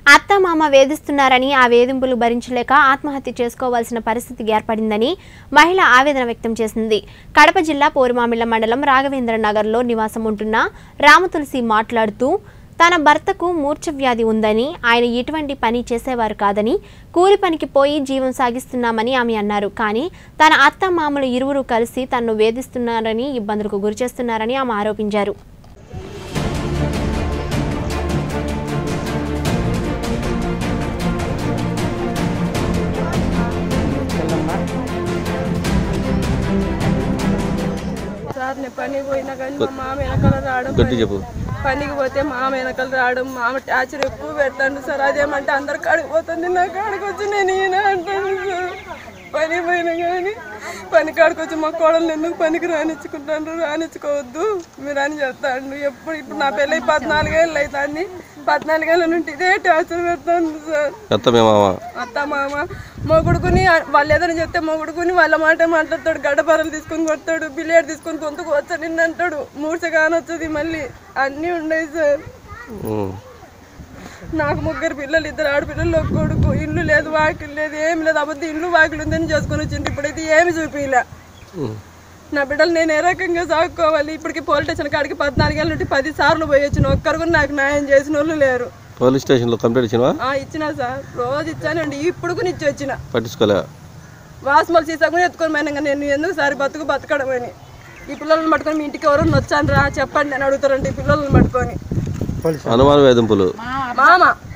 అత్తమామ వేధిస్తున్నారని ఆ వేధింపులు భరించలేక ఆత్మహత్య చేసుకోవాల్సిన పరిస్థితి ఏర్పడిందని మహిళ ఆవేదన వ్యక్తం చేసింది కడప జిల్లా పోరుమామిళ్ల మండలం రాఘవేంద్ర నగర్లో నివాసం ఉంటున్న రామతులసి మాట్లాడుతూ తన భర్తకు మూర్ఛ వ్యాధి ఉందని ఆయన ఎటువంటి పని చేసేవారు కాదని కూలి పనికి పోయి జీవం సాగిస్తున్నామని ఆమె అన్నారు కానీ తన అత్త మామలు ఇరువురు కలిసి తనను వేధిస్తున్నారని ఇబ్బందులకు గురిచేస్తున్నారని ఆమె ఆరోపించారు సార్ నేను పనికి పోయినా కానీ మా మామ వెనకాల రావడం గట్టి చెప్పు పనికి పోతే మామ వెనకాల రావడం మామ టార్చర్ ఎక్కువ పెడతాడు సార్ అదేమంటే అందరు కాడికి పోతుంది నా కాడికి వచ్చి నేను ఈయన అంటాను సార్ పని పోయినా కానీ పని కాడికి వచ్చి మా కోడలు ఎందుకు పనికి రానిచ్చుకుంటాను రానిచ్చుకోవద్దు మీరు అని చెప్తాడు ఎప్పుడు ఇప్పుడు నా పెళ్ళి పద్నాలుగేళ్ళు అవుతుంది పద్నాలుగేళ్ళ నుండి ఇదే టార్చర్ పెడతాను సార్ అత్త మీ మామ అత్త మామ మొగుడుకుని వాళ్ళు ఏదైనా చెప్తే మొగుడుకుని వాళ్ళ మాట మాట్లాడతాడు గడ్డపరలు తీసుకొని కొడతాడు బిలియర్ తీసుకొని గొంతుకు వచ్చా నిన్ను అంటాడు మూర్చ కానొచ్చది మళ్ళీ అన్నీ ఉన్నాయి సార్ ఉమ్. నాకు ముగ్గురు పిల్లలు ఇద్దరు ఆడపిల్లలు ఒక కొడుకు ఇల్లు లేదు వాకిలు లేదు ఏమి లేదు అబద్ధం ఇల్లు వాకిలు ఉందని చేసుకొని వచ్చింది ఇప్పుడైతే ఏమి చూపిలే ఉమ్. నా బిడ్డలు నేను ఏ రకంగా సాగుకోవాలి ఇప్పటికి పోలీస్ స్టేషన్ కాడికి పద్నాలుగేళ్ళ నుండి పది సార్లు పోయి వచ్చిన ఒక్కరు కూడా నాకు న్యాయం చేసిన వాళ్ళు లేరు పోలీస్ స్టేషన్లో కంప్లైంట్ ఇచ్చినవా ఆ, ఇచ్చినా సార్ రోజు ఇచ్చానండి ఇప్పుడు కూడా ఇచ్చి వచ్చిన పట్టించుకోలే వాసమలు సీసా కూడా ఎత్తుకొని పోయినా నేను ఎందుకు సారి బతుకు బతకడం అని ఈ పిల్లల్ని పట్టుకొని మీ ఇంటికి ఎవరన్నా వచ్చాను రా చెప్పండి అని అడుగుతారండి ఈ పిల్లల్ని పట్టుకొని అనుమాన వేధింపులు మామ